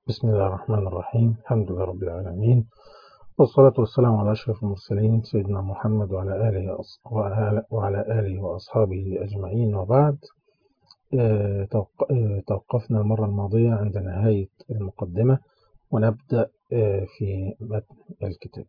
بسم الله الرحمن الرحيم الحمد لله رب العالمين والصلاة والسلام على أشرف المرسلين سيدنا محمد وعلى آله وعلى آله وأصحابه أجمعين وبعد توقفنا المرة الماضية عند نهاية المقدمة ونبدأ في متن الكتاب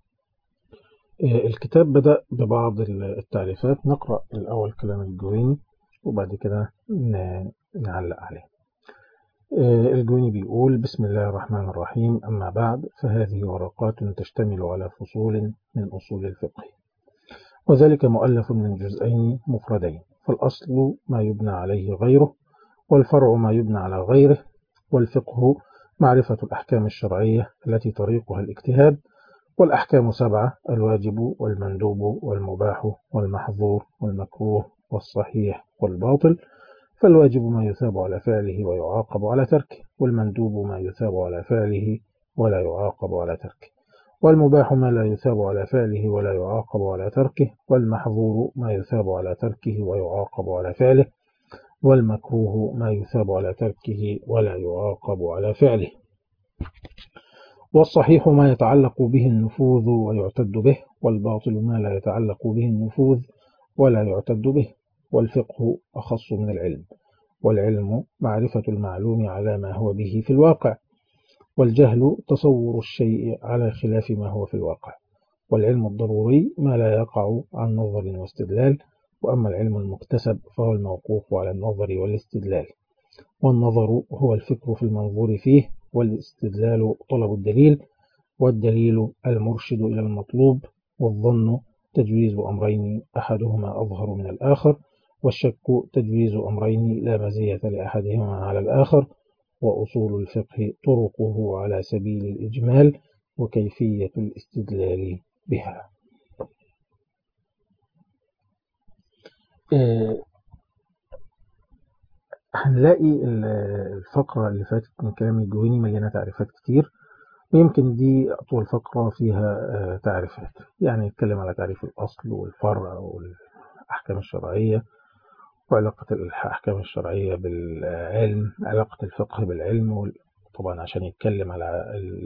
الكتاب بدأ ببعض التعريفات نقرأ الأول كلام الجويني وبعد كده نعلق عليه الجويني بيقول بسم الله الرحمن الرحيم أما بعد فهذه ورقات تشتمل على فصول من أصول الفقه وذلك مؤلف من جزئين مفردين فالأصل ما يبنى عليه غيره والفرع ما يبنى على غيره والفقه معرفة الأحكام الشرعية التي طريقها الاجتهاد والأحكام سبعة الواجب والمندوب والمباح والمحظور والمكروه والصحيح والباطل فالواجب ما يثاب على فعله ويعاقب على تركه والمندوب ما يثاب على فعله ولا يعاقب على تركه والمباح ما لا يثاب على فعله ولا يعاقب على تركه والمحظور ما يثاب على تركه ويعاقب على فعله والمكروه ما يثاب على تركه ولا يعاقب على فعله والصحيح ما يتعلق به النفوذ ويعتد به والباطل ما لا يتعلق به النفوذ ولا يعتد به والفقه أخص من العلم والعلم معرفة المعلوم على ما هو به في الواقع والجهل تصور الشيء على خلاف ما هو في الواقع والعلم الضروري ما لا يقع عن نظر واستدلال وأما العلم المكتسب فهو الموقوف على النظر والاستدلال والنظر هو الفكر في المنظور فيه والاستدلال طلب الدليل والدليل المرشد إلى المطلوب والظن تجويز أمرين أحدهما أظهر من الآخر والشك تجويز أمرين لا مزية لأحدهما على الآخر وأصول الفقه طرقه على سبيل الإجمال وكيفية الاستدلال بها هنلاقي الفقرة اللي فاتت من كلام الجويني مليانة تعريفات كتير ويمكن دي أطول فقرة فيها تعريفات يعني نتكلم على تعريف الأصل والفرع والأحكام الشرعية وعلاقة الأحكام الشرعية بالعلم علاقة الفقه بالعلم طبعا عشان يتكلم على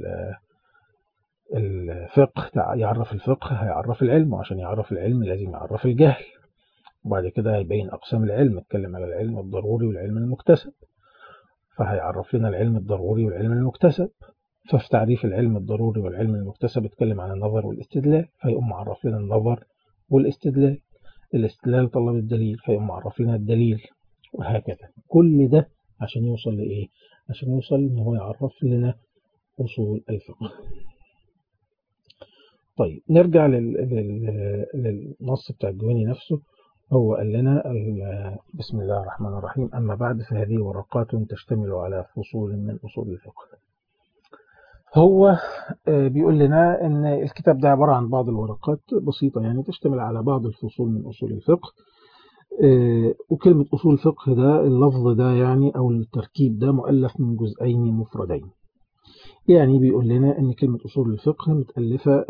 الفقه يعرف الفقه هيعرف العلم وعشان يعرف العلم لازم يعرف الجهل وبعد كده هيبين أقسام العلم اتكلم على العلم الضروري والعلم المكتسب فهيعرف لنا العلم الضروري والعلم المكتسب ففي تعريف العلم الضروري والعلم المكتسب اتكلم عن النظر والاستدلال فيقوم معرف لنا النظر والاستدلال الاستدلال طلب الدليل فيقوم معرف لنا الدليل وهكذا كل ده عشان يوصل لإيه؟ عشان يوصل إن هو يعرف لنا أصول الفقه طيب نرجع لل... لل... للنص بتاع الجويني نفسه هو قال لنا بسم الله الرحمن الرحيم أما بعد فهذه ورقات تشتمل على فصول من أصول الفقه هو بيقول لنا ان الكتاب ده عبارة عن بعض الورقات بسيطة يعني تشتمل على بعض الفصول من أصول الفقه وكلمة أصول الفقه ده اللفظ ده يعني أو التركيب ده مؤلف من جزئين مفردين يعني بيقول لنا ان كلمة أصول الفقه متألفة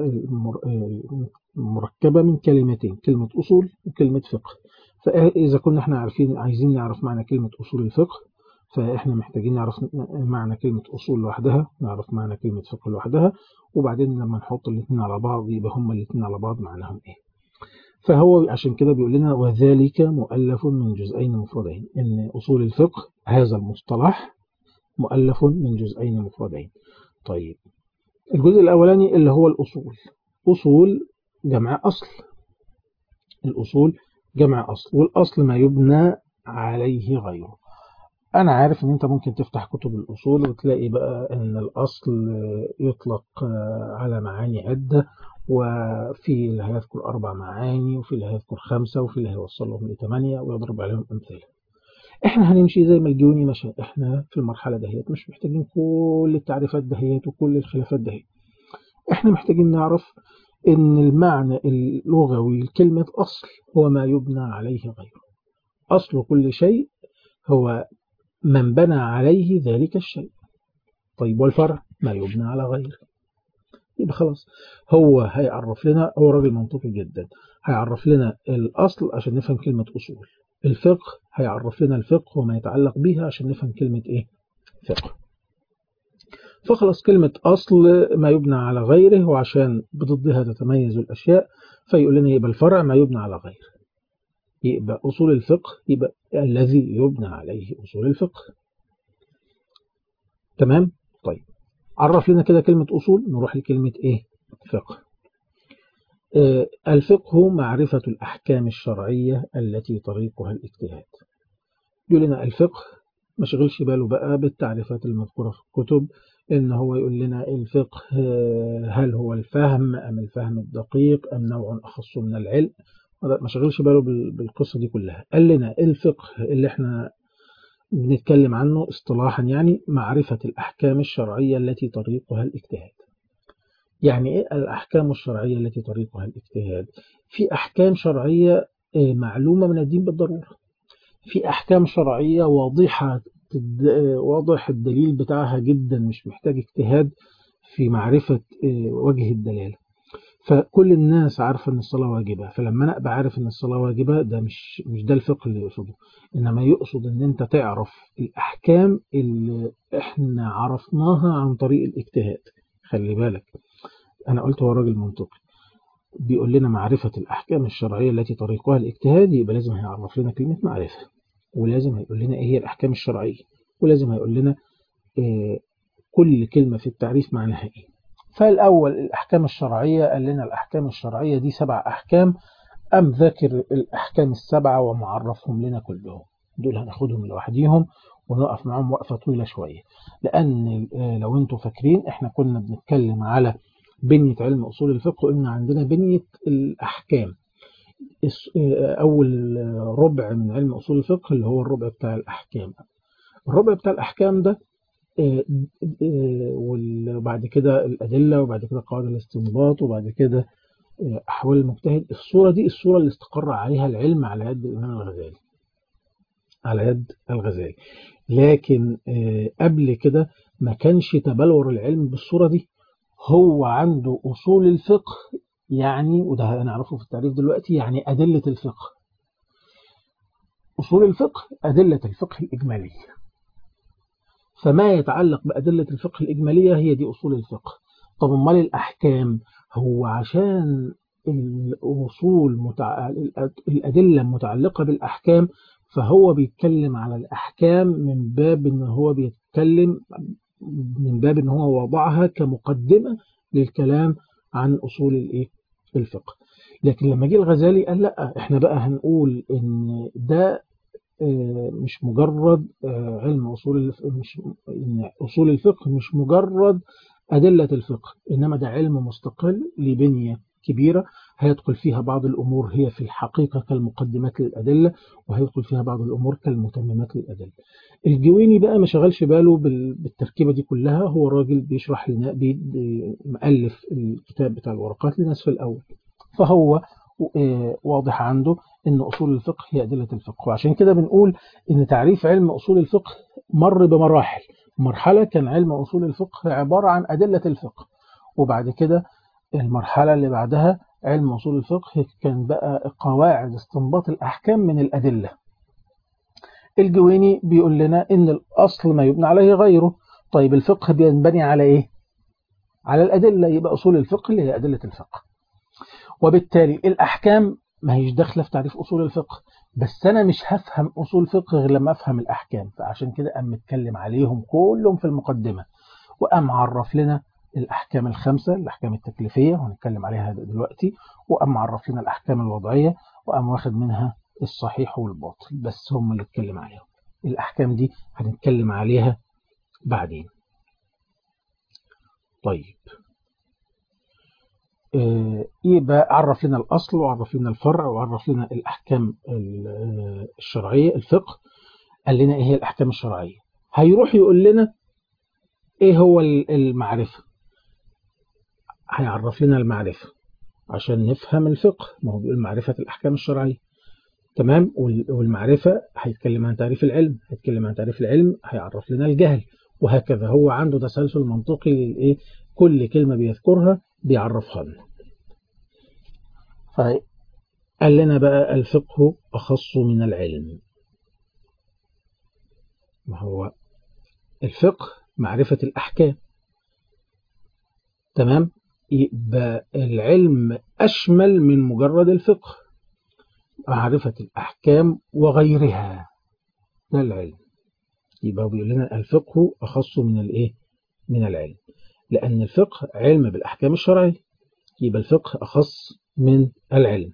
مركبة من كلمتين كلمة أصول وكلمة فقه فإذا كنا احنا عارفين عايزين نعرف معنى كلمة أصول الفقه فإحنا محتاجين نعرف معنى كلمة أصول لوحدها نعرف معنى كلمة فقه لوحدها وبعدين لما نحط الاثنين على بعض يبقى هما الاثنين على بعض معناهم إيه فهو عشان كده بيقول لنا وذلك مؤلف من جزئين مفردين إن أصول الفقه هذا المصطلح مؤلف من جزئين مفردين طيب الجزء الأولاني اللي هو الأصول أصول جمع أصل الأصول جمع أصل والأصل ما يبنى عليه غيره أنا عارف إن أنت ممكن تفتح كتب الأصول وتلاقي بقى إن الأصل يطلق على معاني عدة وفي اللي هيذكر أربع معاني وفي اللي هيذكر خمسة وفي اللي هيوصلهم لثمانية ويضرب عليهم أمثلة إحنا هنمشي زي ما الجوني مشى إحنا في المرحلة دهيت مش محتاجين كل التعريفات دهيت وكل الخلافات دهيت إحنا محتاجين نعرف إن المعنى اللغوي لكلمة أصل هو ما يبنى عليه غيره أصل كل شيء هو من بنى عليه ذلك الشيء طيب والفرع ما يبنى على غيره يبقى خلاص هو هيعرف لنا هو راجل منطقي جدا هيعرف لنا الأصل عشان نفهم كلمة أصول الفقه هيعرف لنا الفقه وما يتعلق بها عشان نفهم كلمة إيه فقه فخلاص كلمة أصل ما يبنى على غيره وعشان بضدها تتميز الأشياء فيقول لنا يبقى الفرع ما يبنى على غيره يبقى أصول الفقه يبقى الذي يبنى عليه أصول الفقه تمام طيب عرف لنا كده كلمة أصول نروح لكلمة إيه فقه آه الفقه معرفة الأحكام الشرعية التي طريقها الاجتهاد يقول لنا الفقه ما شغلش باله بقى بالتعريفات المذكورة في الكتب إن هو يقول لنا الفقه هل هو الفهم أم الفهم الدقيق أم نوع أخص من العلم ما شغلش باله بالقصة دي كلها قال لنا الفقه اللي احنا بنتكلم عنه اصطلاحا يعني معرفة الأحكام الشرعية التي طريقها الاجتهاد يعني إيه الأحكام الشرعية التي طريقها الاجتهاد في أحكام شرعية معلومة من الدين بالضرورة في أحكام شرعية واضحة واضح الدليل بتاعها جدا مش محتاج اجتهاد في معرفة وجه الدلالة فكل الناس عارفة ان الصلاة واجبة فلما انا ابقى عارف ان الصلاة واجبة ده مش مش ده الفقه اللي يقصده انما يقصد ان انت تعرف الاحكام اللي احنا عرفناها عن طريق الاجتهاد خلي بالك انا قلت هو راجل منطقي بيقول لنا معرفة الأحكام الشرعية التي طريقها الاجتهاد يبقى لازم هيعرف لنا كلمة معرفة ولازم هيقول لنا إيه هي الأحكام الشرعية ولازم هيقول لنا إيه كل كلمة في التعريف معناها إيه فالأول الأحكام الشرعية قال لنا الأحكام الشرعية دي سبع أحكام أم ذاكر الأحكام السبعة ومعرفهم لنا كلهم دول هناخدهم لوحديهم ونقف معاهم وقفة طويلة شوية لأن لو أنتوا فاكرين إحنا كنا بنتكلم على بنية علم أصول الفقه قلنا عندنا بنية الأحكام أول ربع من علم أصول الفقه اللي هو الربع بتاع الأحكام الربع بتاع الأحكام ده وبعد كده الأدلة وبعد كده قواعد الاستنباط وبعد كده أحوال المجتهد الصورة دي الصورة اللي استقر عليها العلم على يد الإمام الغزالي على يد الغزالي لكن قبل كده ما كانش تبلور العلم بالصورة دي هو عنده أصول الفقه يعني وده هنعرفه في التعريف دلوقتي يعني أدلة الفقه أصول الفقه أدلة الفقه الإجمالية فما يتعلق بأدلة الفقه الإجمالية هي دي أصول الفقه طب امال الأحكام هو عشان الأصول متع... الأدلة متعلقة بالأحكام فهو بيتكلم على الأحكام من باب إن هو بيتكلم من باب إن هو وضعها كمقدمة للكلام عن أصول الإيه الفقه لكن لما جه الغزالي قال لا احنا بقى هنقول ان ده مش مجرد علم أصول مش إن أصول الفقه مش مجرد أدلة الفقه إنما ده علم مستقل لبنية كبيرة هيدخل فيها بعض الأمور هي في الحقيقة كالمقدمات للأدلة وهيدخل فيها بعض الأمور كالمتممات للأدلة الجويني بقى ما شغلش باله بالتركيبة دي كلها هو راجل بيشرح لنا مؤلف الكتاب بتاع الورقات لناس في الأول فهو واضح عنده ان اصول الفقه هي ادله الفقه وعشان كده بنقول ان تعريف علم اصول الفقه مر بمراحل مرحله كان علم اصول الفقه عباره عن ادله الفقه وبعد كده المرحله اللي بعدها علم اصول الفقه كان بقى قواعد استنباط الاحكام من الادله الجويني بيقول لنا ان الاصل ما يبنى عليه غيره طيب الفقه بينبني على ايه على الادله يبقى اصول الفقه اللي هي ادله الفقه وبالتالي الأحكام ما هيش داخلة في تعريف أصول الفقه بس أنا مش هفهم أصول الفقه غير لما أفهم الأحكام فعشان كده قام متكلم عليهم كلهم في المقدمة وقام عرف لنا الأحكام الخمسة الأحكام التكليفية وهنتكلم عليها دلوقتي وقام عرف لنا الأحكام الوضعية وقام واخد منها الصحيح والباطل بس هم اللي اتكلم عليهم الأحكام دي هنتكلم عليها بعدين طيب يبقى عرف لنا الأصل وعرف لنا الفرع وعرف لنا الأحكام الشرعية الفقه قال لنا إيه هي الأحكام الشرعية هيروح يقول لنا إيه هو المعرفة هيعرف لنا المعرفة عشان نفهم الفقه ما هو بيقول معرفة الأحكام الشرعية تمام والمعرفة هيتكلم عن تعريف العلم هيتكلم عن تعريف العلم هيعرف لنا الجهل وهكذا هو عنده تسلسل منطقي للإيه كل كلمة بيذكرها بيعرفها لنا فقال لنا بقى الفقه أخص من العلم ما هو الفقه معرفة الأحكام تمام يبقى العلم أشمل من مجرد الفقه معرفة الأحكام وغيرها ده العلم يبقى بيقول لنا الفقه أخص من الإيه من العلم لأن الفقه علم بالأحكام الشرعية يبقى الفقه أخص من العلم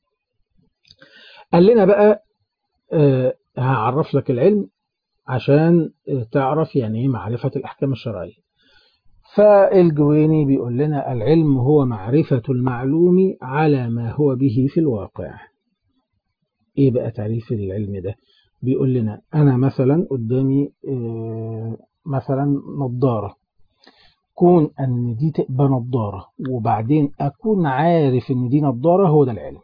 قال لنا بقى آه هعرف لك العلم عشان تعرف يعني ايه معرفة الأحكام الشرعية فالجويني بيقول لنا العلم هو معرفة المعلوم على ما هو به في الواقع ايه بقى تعريف العلم ده بيقول لنا انا مثلا قدامي مثلا نظارة كون ان دي تبقى نظارة وبعدين اكون عارف ان دي نظارة هو ده العلم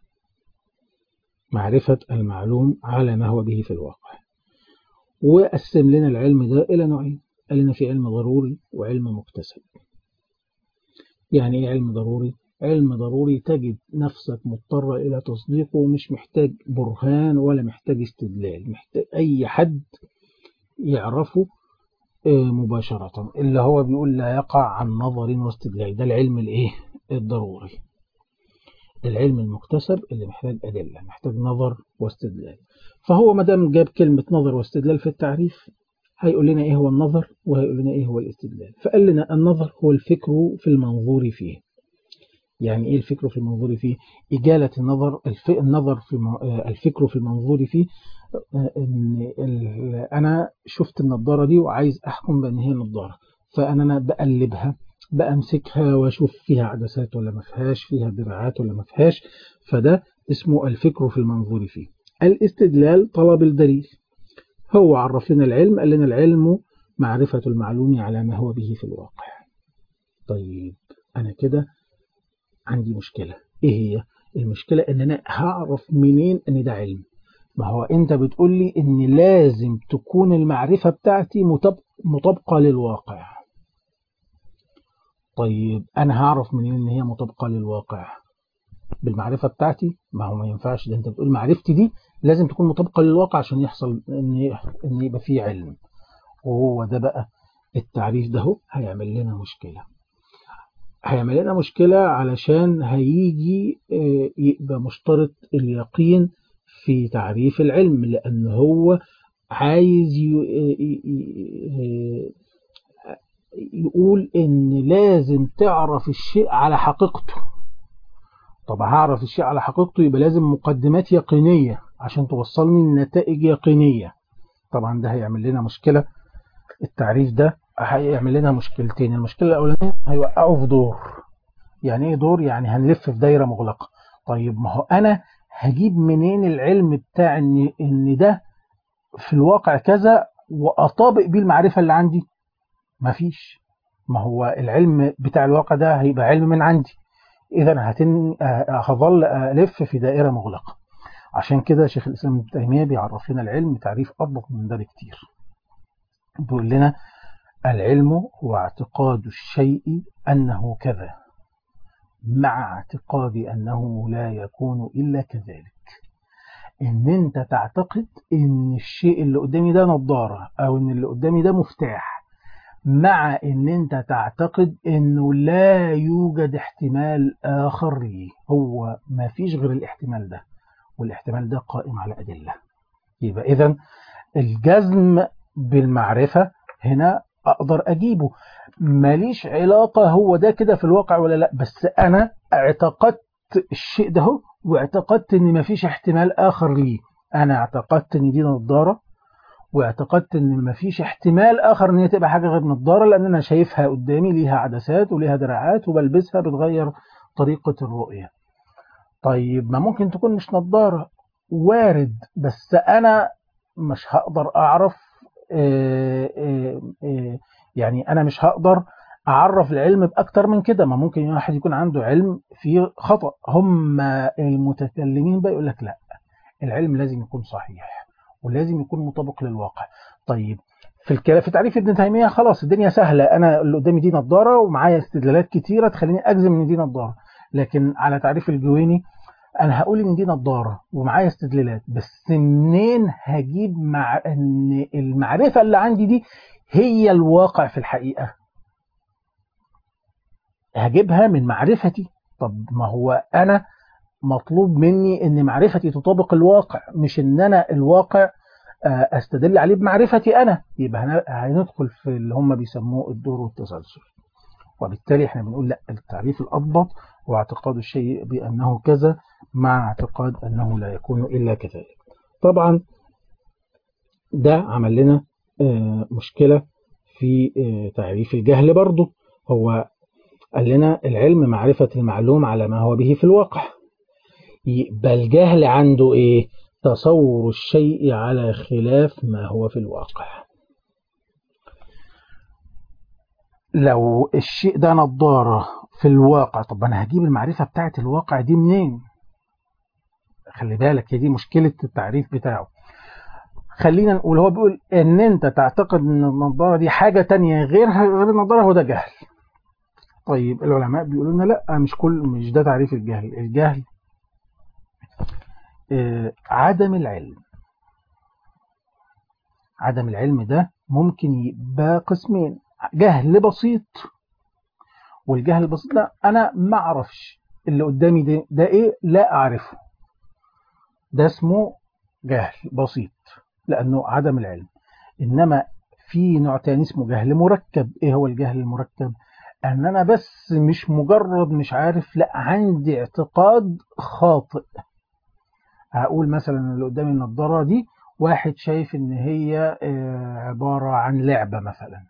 معرفة المعلوم على ما هو به في الواقع وقسم لنا العلم ده إلى نوعين قال لنا في علم ضروري وعلم مكتسب يعني ايه علم ضروري علم ضروري تجد نفسك مضطر إلى تصديقه ومش محتاج برهان ولا محتاج استدلال محتاج أي حد يعرفه مباشرة اللي هو بيقول لا يقع عن نظر واستدلال ده العلم الايه الضروري العلم المكتسب اللي محتاج أدلة محتاج نظر واستدلال فهو ما دام جاب كلمة نظر واستدلال في التعريف هيقول لنا إيه هو النظر وهيقول لنا إيه هو الاستدلال فقال لنا النظر هو الفكر في المنظور فيه يعني إيه الفكر في المنظور فيه إجالة النظر الف... النظر في الفكر في المنظور فيه إن أنا شفت النظارة دي وعايز أحكم بأن هي نظارة فأنا أنا بقلبها بأمسكها وأشوف فيها عدسات ولا ما فيهاش فيها دراعات ولا ما فيهاش فده اسمه الفكر في المنظور فيه الاستدلال طلب الدليل هو عرف لنا العلم قال لنا العلم معرفة المعلوم على ما هو به في الواقع طيب أنا كده عندي مشكلة إيه هي المشكلة إن أنا هعرف منين إن ده علم ما هو أنت بتقول لي إن لازم تكون المعرفة بتاعتي مطابقة للواقع طيب أنا هعرف منين إن هي مطابقة للواقع بالمعرفة بتاعتي ما هو ما ينفعش ده أنت بتقول معرفتي دي لازم تكون مطابقة للواقع عشان يحصل إن إن يبقى فيه علم وهو ده بقى التعريف ده هو هيعمل لنا مشكلة هيعمل لنا مشكلة علشان هيجي يبقى مشترط اليقين في تعريف العلم لأن هو عايز يقول إن لازم تعرف الشيء على حقيقته طب هعرف الشيء على حقيقته يبقى لازم مقدمات يقينية عشان توصلني لنتائج يقينية طبعا ده هيعمل لنا مشكلة التعريف ده هيعمل لنا مشكلتين المشكلة الأولانية هيوقعه في دور يعني ايه دور يعني هنلف في دايرة مغلقة طيب ما هو أنا هجيب منين العلم بتاع ان ان ده في الواقع كذا واطابق بيه المعرفة اللي عندي مفيش ما هو العلم بتاع الواقع ده هيبقى علم من عندي اذا هتن هظل الف في دائرة مغلقة عشان كده شيخ الاسلام ابن تيميه بيعرف لنا العلم تعريف ادق من ده بكتير بيقول لنا العلم هو اعتقاد الشيء انه كذا مع اعتقاد أنه لا يكون إلا كذلك إن أنت تعتقد إن الشيء اللي قدامي ده نظارة أو إن اللي قدامي ده مفتاح مع إن أنت تعتقد إنه لا يوجد احتمال آخر ليه هو ما فيش غير الاحتمال ده والاحتمال ده قائم على أدلة يبقى إذا الجزم بالمعرفة هنا أقدر أجيبه ماليش علاقة هو ده كده في الواقع ولا لا بس أنا اعتقدت الشيء ده هو واعتقدت ان مفيش احتمال آخر ليه أنا اعتقدت ان دي نظارة واعتقدت ان مفيش احتمال آخر ان هي تبقى حاجة غير نظارة لأن أنا شايفها قدامي ليها عدسات وليها دراعات وبلبسها بتغير طريقة الرؤية طيب ما ممكن تكون مش نظارة وارد بس أنا مش هقدر أعرف إيه إيه إيه يعني أنا مش هقدر أعرف العلم بأكتر من كده ما ممكن واحد يكون عنده علم فيه خطأ هم المتكلمين بقى يقول لك لا العلم لازم يكون صحيح ولازم يكون مطابق للواقع طيب في الكلام في تعريف ابن تيمية خلاص الدنيا سهلة أنا اللي قدامي دي نظارة ومعايا استدلالات كتيرة تخليني أجزم إن دي نظارة لكن على تعريف الجويني أنا هقول إن دي نظارة ومعايا استدلالات بس منين هجيب مع إن المعرفة اللي عندي دي هي الواقع في الحقيقة هجيبها من معرفتي طب ما هو أنا مطلوب مني ان معرفتي تطابق الواقع مش ان انا الواقع استدل عليه بمعرفتي انا يبقى هندخل في اللي هم بيسموه الدور والتسلسل وبالتالي احنا بنقول لا التعريف الأضبط هو اعتقاد الشيء بأنه كذا مع اعتقاد أنه لا يكون إلا كذلك طبعا ده عمل لنا مشكلة في تعريف الجهل برضه هو قال لنا العلم معرفة المعلوم على ما هو به في الواقع يبقى الجهل عنده ايه تصور الشيء على خلاف ما هو في الواقع لو الشيء ده نظارة في الواقع طب انا هجيب المعرفة بتاعت الواقع دي منين خلي بالك هي دي مشكلة التعريف بتاعه خلينا نقول هو بيقول ان انت تعتقد ان النظارة دي حاجة تانية غير غير النظارة هو ده جهل طيب العلماء بيقولوا لنا لا مش كل مش ده تعريف الجهل الجهل آه عدم العلم عدم العلم ده ممكن يبقى قسمين جهل بسيط والجهل البسيط لا انا ما اعرفش اللي قدامي ده, ده ايه لا اعرفه ده اسمه جهل بسيط لانه عدم العلم انما في نوع تاني اسمه جهل مركب ايه هو الجهل المركب ان انا بس مش مجرد مش عارف لا عندي اعتقاد خاطئ هقول مثلا اللي قدامي النضاره دي واحد شايف ان هي عبارة عن لعبة مثلا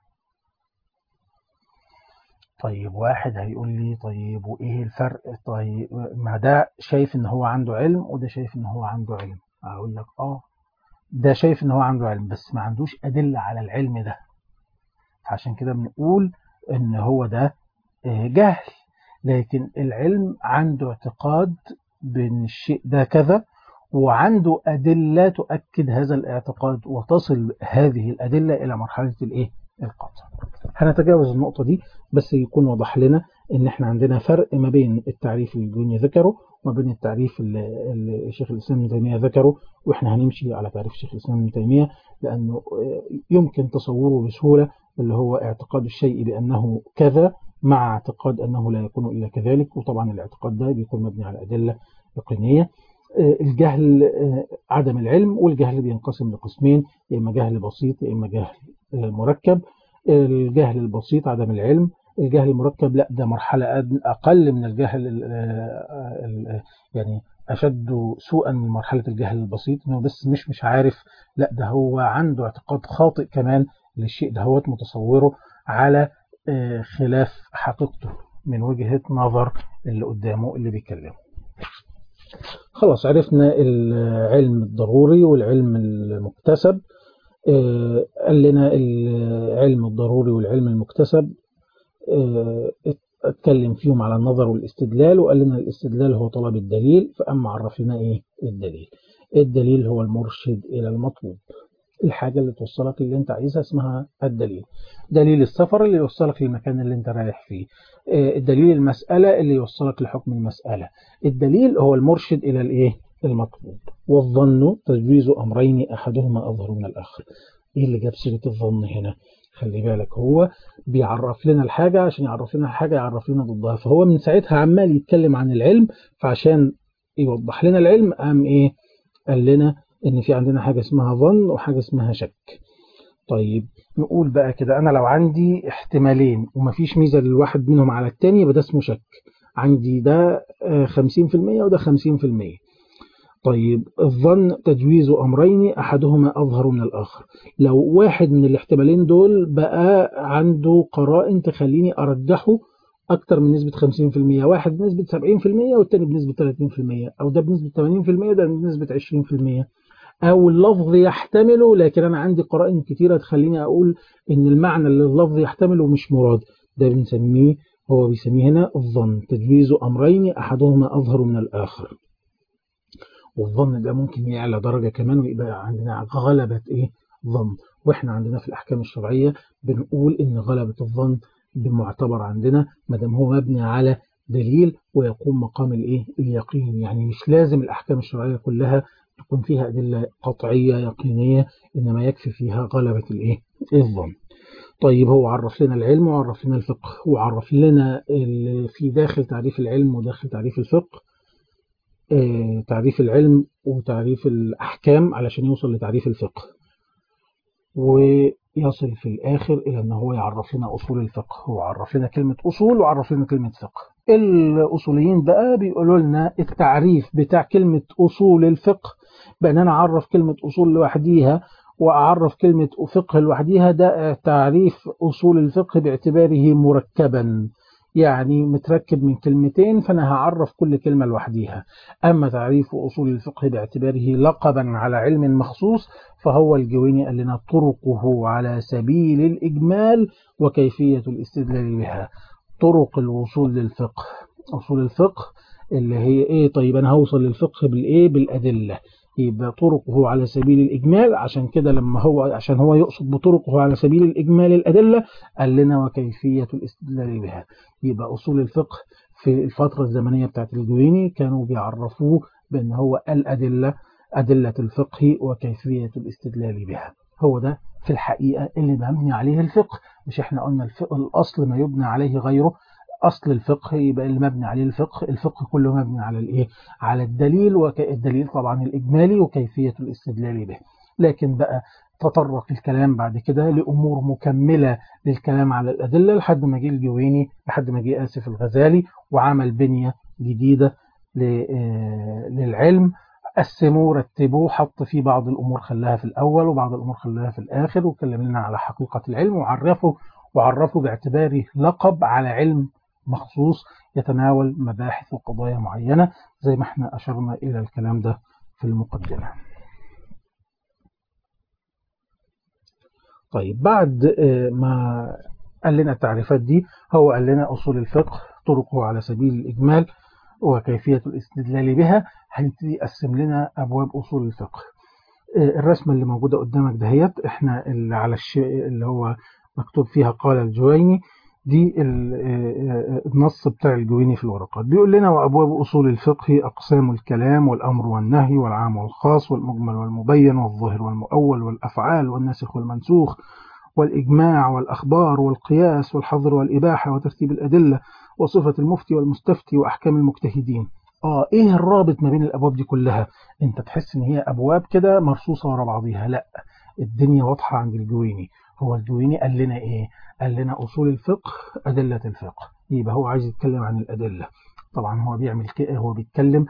طيب واحد هيقول لي طيب وايه الفرق طيب ما ده شايف ان هو عنده علم وده شايف ان هو عنده علم اقول لك اه ده شايف ان هو عنده علم بس ما عندوش ادلة على العلم ده عشان كده بنقول ان هو ده جهل لكن العلم عنده اعتقاد بان الشيء ده كذا وعنده أدلة تؤكد هذا الاعتقاد وتصل هذه الأدلة إلى مرحلة الإيه؟ القطع هنتجاوز النقطة دي بس يكون وضح لنا إن إحنا عندنا فرق ما بين التعريف اللي الجوني ذكره وما بين التعريف اللي شيخ الإسلام ابن تيمية ذكره وإحنا هنمشي على تعريف شيخ الإسلام ابن تيمية لأنه يمكن تصوره بسهولة اللي هو اعتقاد الشيء بأنه كذا مع اعتقاد أنه لا يكون إلا كذلك وطبعا الاعتقاد ده بيكون مبني على أدلة يقينية الجهل عدم العلم والجهل بينقسم لقسمين يا إما جهل بسيط يا إما جهل مركب الجهل البسيط عدم العلم الجهل المركب لا ده مرحلة أقل من الجهل يعني أشد سوءا من مرحلة الجهل البسيط إنه بس مش مش عارف لا ده هو عنده اعتقاد خاطئ كمان للشيء ده هو متصوره على خلاف حقيقته من وجهة نظر اللي قدامه اللي بيكلمه خلاص عرفنا العلم الضروري والعلم المكتسب قال لنا العلم الضروري والعلم المكتسب اتكلم فيهم على النظر والاستدلال وقال لنا الاستدلال هو طلب الدليل فأما عرف لنا ايه الدليل الدليل هو المرشد إلى المطلوب الحاجة اللي توصلك اللي انت عايزها اسمها الدليل دليل السفر اللي يوصلك للمكان اللي انت رايح فيه الدليل المسألة اللي يوصلك لحكم المسألة الدليل هو المرشد إلى الايه المطلوب والظن تجويز أمرين أحدهما أظهر من الآخر ايه اللي جاب سيرة الظن هنا خلي بالك هو بيعرف لنا الحاجة عشان يعرف لنا الحاجة يعرف لنا ضدها فهو من ساعتها عمال يتكلم عن العلم فعشان يوضح لنا العلم قام ايه قال لنا ان في عندنا حاجة اسمها ظن وحاجة اسمها شك طيب نقول بقى كده انا لو عندي احتمالين ومفيش ميزة للواحد منهم على التاني يبقى ده اسمه شك عندي ده 50% وده 50% طيب الظن تجويز أمرين أحدهما أظهر من الآخر لو واحد من الاحتمالين دول بقى عنده قرائن تخليني أرجحه أكتر من نسبة 50% واحد بنسبة 70% والتاني بنسبة 30% أو ده بنسبة 80% وده بنسبة 20% أو اللفظ يحتمله لكن أنا عندي قرائن كتيرة تخليني أقول إن المعنى اللي اللفظ يحتمله مش مراد ده بنسميه هو بيسميه هنا الظن تجويز أمرين أحدهما أظهر من الآخر والظن ده ممكن يعلى درجة كمان ويبقى عندنا غلبة إيه ظن وإحنا عندنا في الأحكام الشرعية بنقول إن غلبة الظن بمعتبر عندنا مادام هو مبني على دليل ويقوم مقام الإيه اليقين يعني مش لازم الأحكام الشرعية كلها تكون فيها أدلة قطعية يقينية إنما يكفي فيها غلبة الإيه الظن طيب هو عرف لنا العلم وعرف لنا الفقه وعرف لنا في داخل تعريف العلم وداخل تعريف الفقه اه تعريف العلم وتعريف الأحكام علشان يوصل لتعريف الفقه ويصل في الآخر إلى أنه هو يعرف لنا أصول الفقه هو عرف لنا كلمة أصول وعرف لنا كلمة فقه الأصوليين بقى بيقولوا لنا التعريف بتاع كلمة أصول الفقه بأن أنا أعرف كلمة أصول لوحديها وأعرف كلمة فقه لوحديها ده تعريف أصول الفقه باعتباره مركبا يعني متركب من كلمتين فأنا هعرف كل كلمة لوحديها أما تعريف أصول الفقه باعتباره لقبا على علم مخصوص فهو الجويني قال لنا طرقه على سبيل الإجمال وكيفية الاستدلال بها طرق الوصول للفقه أصول الفقه اللي هي إيه طيب أنا هوصل للفقه بالإيه بالأدلة يبقى طرقه على سبيل الإجمال عشان كده لما هو عشان هو يقصد بطرقه على سبيل الإجمال الأدلة قال لنا وكيفية الاستدلال بها يبقى أصول الفقه في الفترة الزمنية بتاعت الجويني كانوا بيعرفوه بأن هو الأدلة أدلة الفقه وكيفية الاستدلال بها هو ده في الحقيقة اللي مبني عليه الفقه مش احنا قلنا الفقه الأصل ما يبنى عليه غيره أصل الفقه يبقى اللي مبني عليه الفقه الفقه كله مبني على الإيه؟ على الدليل والدليل طبعا الإجمالي وكيفية الاستدلال به لكن بقى تطرق الكلام بعد كده لأمور مكملة للكلام على الأدلة لحد ما جه الجويني لحد ما جه آسف الغزالي وعمل بنية جديدة للعلم قسموه رتبوه حط فيه بعض الأمور خلاها في الأول وبعض الأمور خلاها في الآخر وكلم لنا على حقيقة العلم وعرفه وعرفه باعتباره لقب على علم مخصوص يتناول مباحث وقضايا معينة زي ما احنا أشرنا إلى الكلام ده في المقدمة طيب بعد ما قال لنا التعريفات دي هو قال لنا أصول الفقه طرقه على سبيل الإجمال وكيفية الاستدلال بها هيبتدي يقسم لنا أبواب أصول الفقه الرسمة اللي موجودة قدامك دهيت احنا اللي على الشيء اللي هو مكتوب فيها قال الجويني دي النص بتاع الجويني في الورقات بيقول لنا وأبواب أصول الفقه أقسام الكلام والأمر والنهي والعام والخاص والمجمل والمبين والظاهر والمؤول والأفعال والناسخ والمنسوخ والإجماع والأخبار والقياس والحظر والإباحة وترتيب الأدلة وصفة المفتي والمستفتي وأحكام المجتهدين آه إيه الرابط ما بين الأبواب دي كلها أنت تحس إن هي أبواب كده مرصوصة ورا بعضيها لا الدنيا واضحة عند الجويني هو الجويني قال لنا إيه قال لنا أصول الفقه أدلة الفقه يبقى هو عايز يتكلم عن الأدلة طبعا هو بيعمل كده هو بيتكلم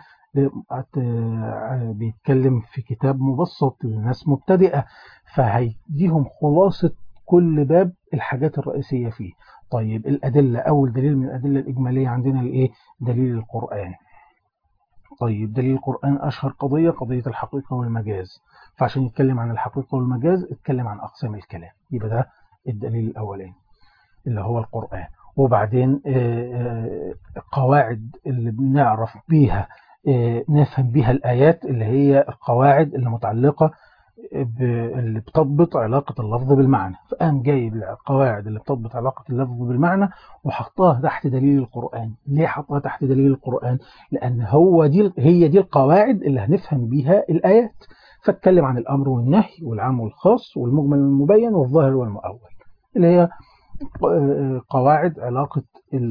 بيتكلم في كتاب مبسط لناس مبتدئة فهيديهم خلاصة كل باب الحاجات الرئيسية فيه طيب الأدلة أول دليل من الأدلة الإجمالية عندنا الإيه دليل القرآن طيب دليل القرآن أشهر قضية قضية الحقيقة والمجاز فعشان يتكلم عن الحقيقة والمجاز اتكلم عن أقسام الكلام يبقى ده الدليل الأولاني اللي هو القرآن وبعدين قواعد اللي بنعرف بيها نفهم بيها الآيات اللي هي القواعد اللي متعلقة اللي بتضبط علاقة اللفظ بالمعنى فقام جايب القواعد اللي بتضبط علاقة اللفظ بالمعنى وحطها تحت دليل القرآن ليه حطها تحت دليل القرآن لأن هو دي هي دي القواعد اللي هنفهم بيها الآيات فاتكلم عن الأمر والنهي والعام والخاص والمجمل والمبين والظاهر والمؤول اللي هي قواعد علاقة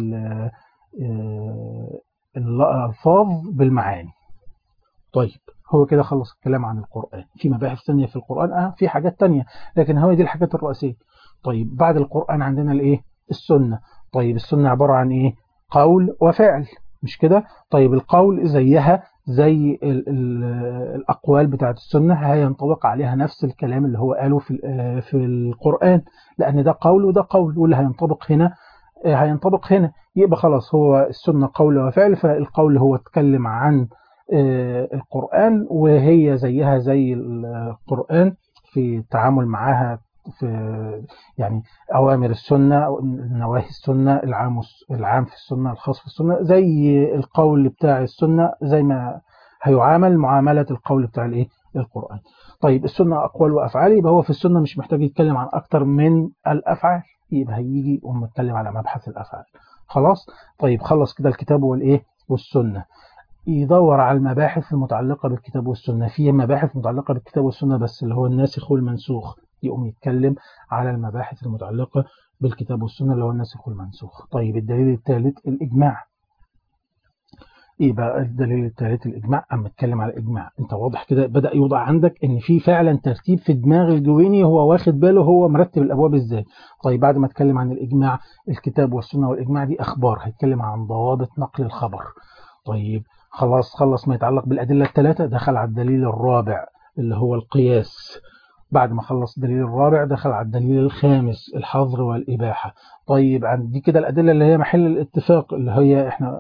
الألفاظ بالمعاني طيب هو كده خلص الكلام عن القرآن في مباحث ثانية في القرآن اه في حاجات تانية لكن هو دي الحاجات الرئيسية طيب بعد القرآن عندنا الايه السنة طيب السنة عبارة عن ايه قول وفعل مش كده طيب القول زيها زي ال ال الأقوال بتاعت السنة هينطبق عليها نفس الكلام اللي هو قاله في في القرآن لأن ده قول وده قول واللي هينطبق هنا هينطبق هنا يبقى خلاص هو السنة قول وفعل فالقول هو اتكلم عن القرآن وهي زيها زي القرآن في التعامل معها في يعني أوامر السنة نواهي السنة العام العام في السنة الخاص في السنة زي القول بتاع السنة زي ما هيعامل معاملة القول بتاع الايه القرآن طيب السنة أقوال وأفعال يبقى هو في السنة مش محتاج يتكلم عن أكتر من الأفعال يبقى هيجي ومتكلم على مبحث الأفعال خلاص طيب خلص كده الكتاب والإيه والسنة يدور على المباحث المتعلقة بالكتاب والسنة في مباحث متعلقة بالكتاب والسنة بس اللي هو الناسخ والمنسوخ يقوم يتكلم على المباحث المتعلقة بالكتاب والسنة اللي هو الناسخ والمنسوخ طيب الدليل الثالث الإجماع ايه بقى الدليل الثالث الاجماع اما اتكلم على الاجماع انت واضح كده بدا يوضع عندك ان في فعلا ترتيب في دماغ الجويني هو واخد باله هو مرتب الابواب ازاي طيب بعد ما اتكلم عن الاجماع الكتاب والسنه والاجماع دي اخبار هيتكلم عن ضوابط نقل الخبر طيب خلاص خلص ما يتعلق بالادله الثلاثه دخل على الدليل الرابع اللي هو القياس بعد ما خلص الدليل الرابع دخل على الدليل الخامس الحظر والإباحة طيب عندي كده الأدلة اللي هي محل الاتفاق اللي هي احنا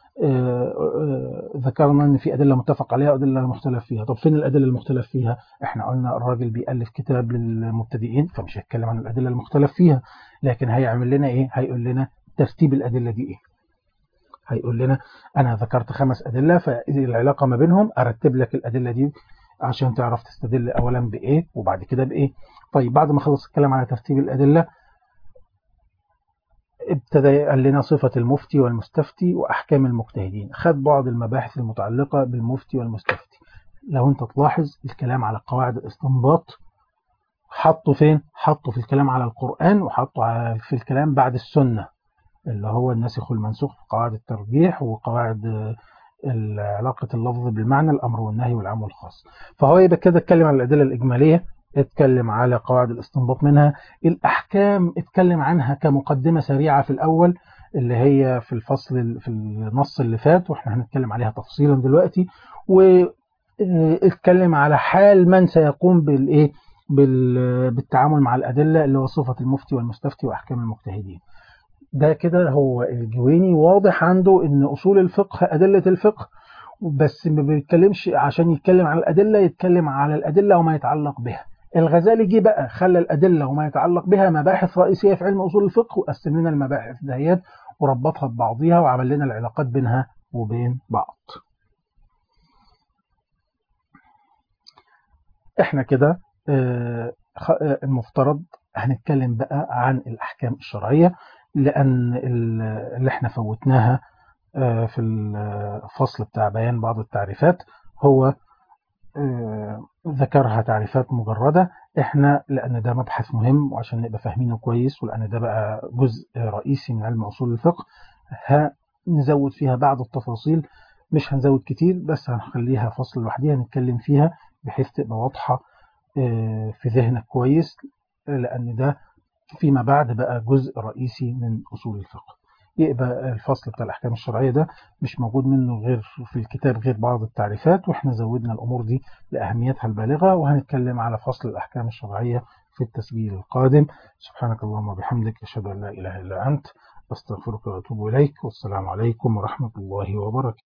ذكرنا ان في ادله متفق عليها وادله مختلف فيها طب فين الادله المختلف فيها احنا قلنا الراجل بيالف كتاب للمبتدئين فمش هيتكلم عن الادله المختلف فيها لكن هيعمل لنا ايه هيقول لنا ترتيب الادله دي ايه هيقول لنا انا ذكرت خمس ادله فالعلاقه ما بينهم ارتب لك الادله دي عشان تعرف تستدل اولا بايه وبعد كده بايه طيب بعد ما خلص الكلام على ترتيب الادله ابتدى قال لنا صفة المفتي والمستفتي وأحكام المجتهدين خد بعض المباحث المتعلقة بالمفتي والمستفتي لو أنت تلاحظ الكلام على قواعد الاستنباط حطه فين؟ حطه في الكلام على القرآن وحطه في الكلام بعد السنة اللي هو الناسخ والمنسوخ في قواعد الترجيح وقواعد علاقة اللفظ بالمعنى الأمر والنهي والعام والخاص فهو يبقى كده اتكلم عن الأدلة الإجمالية اتكلم على قواعد الاستنباط منها الأحكام اتكلم عنها كمقدمة سريعة في الأول اللي هي في الفصل في النص اللي فات واحنا هنتكلم عليها تفصيلا دلوقتي واتكلم على حال من سيقوم بالايه بالتعامل مع الأدلة اللي هو صفة المفتي والمستفتي وأحكام المجتهدين ده كده هو الجويني واضح عنده ان اصول الفقه ادله الفقه بس ما بيتكلمش عشان يتكلم عن الادله يتكلم على الادله وما يتعلق بها الغزالي جه بقى خلى الادله وما يتعلق بها مباحث رئيسيه في علم اصول الفقه وقسم لنا المباحث دهيات وربطها ببعضيها وعمل لنا العلاقات بينها وبين بعض احنا كده المفترض هنتكلم بقى عن الاحكام الشرعيه لأن اللي احنا فوتناها في الفصل بتاع بيان بعض التعريفات هو ذكرها تعريفات مجردة احنا لأن ده مبحث مهم وعشان نبقى فاهمينه كويس ولأن ده بقى جزء رئيسي من علم أصول الفقه هنزود فيها بعض التفاصيل مش هنزود كتير بس هنخليها فصل لوحديها نتكلم فيها بحيث تبقى واضحة في ذهنك كويس لأن ده فيما بعد بقى جزء رئيسي من أصول الفقه يبقى الفصل بتاع الأحكام الشرعية ده مش موجود منه غير في الكتاب غير بعض التعريفات وإحنا زودنا الأمور دي لأهميتها البالغة وهنتكلم على فصل الأحكام الشرعية في التسجيل القادم سبحانك اللهم وبحمدك أشهد أن لا إله إلا أنت أستغفرك وأتوب إليك والسلام عليكم ورحمة الله وبركاته